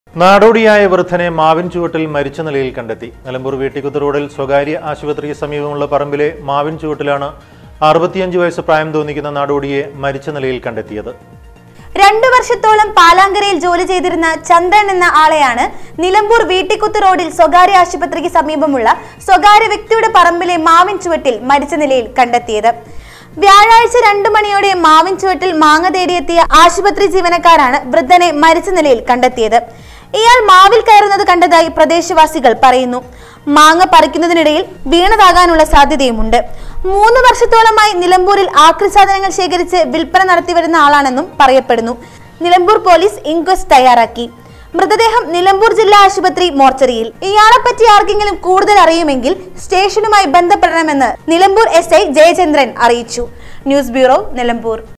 നാടോടിയായ വൃദ്ധനെ മാവിൻ ചുവട്ടിൽ മരിച്ച നിലയിൽ കണ്ടെത്തി നിലമ്പൂർ വീട്ടിക്കുത്ത് റോഡിൽ സ്വകാര്യ ആശുപത്രിക്ക് സമീപമുള്ള പറമ്പിലെ മാവിൻ ചുവട്ടിലാണ് അറുപത്തിയഞ്ച് വയസ്സ് പ്രായം തോന്നിക്കുന്ന നാടോടിയെ മരിച്ച നിലയിൽ കണ്ടെത്തിയത് രണ്ടു വർഷത്തോളം പാലാങ്കരയിൽ ജോലി ചെയ്തിരുന്ന ചന്ദ്രൻ എന്ന ആളെയാണ് നിലമ്പൂർ വീട്ടിക്കുത്ത് റോഡിൽ സ്വകാര്യ ആശുപത്രിക്ക് സമീപമുള്ള സ്വകാര്യ വ്യക്തിയുടെ പറമ്പിലെ മാവിൻ ചുവട്ടിൽ മരിച്ച നിലയിൽ കണ്ടെത്തിയത് വ്യാഴാഴ്ച രണ്ടു മണിയോടെ മാവിൻ ചുവട്ടിൽ മാങ്ങ തേടിയെത്തിയ ആശുപത്രി ജീവനക്കാരാണ് വൃദ്ധനെ മരിച്ച നിലയിൽ കണ്ടെത്തിയത് ഇയാൾ മാവിൽ കയറുന്നത് കണ്ടതായി പ്രദേശവാസികൾ പറയുന്നു മാങ്ങ പറിക്കുന്നതിനിടയിൽ വീണതാകാനുള്ള സാധ്യതയുമുണ്ട് മൂന്ന് വർഷത്തോളമായി നിലമ്പൂരിൽ ആക്രി സാധനങ്ങൾ ശേഖരിച്ച് വിൽപ്പന നടത്തിവരുന്ന ആളാണെന്നും പറയപ്പെടുന്നു നിലമ്പൂർ പോലീസ് ഇൻക്വസ്റ്റ് തയ്യാറാക്കി മൃതദേഹം നിലമ്പൂർ ജില്ലാ ആശുപത്രി മോർച്ചറിയിൽ ഇയാളെപ്പറ്റി ആർക്കെങ്കിലും കൂടുതൽ അറിയുമെങ്കിൽ സ്റ്റേഷനുമായി ബന്ധപ്പെടണമെന്ന് നിലമ്പൂർ എസ് ഐ ജയചന്ദ്രൻ അറിയിച്ചു ന്യൂസ് ബ്യൂറോ നിലമ്പൂർ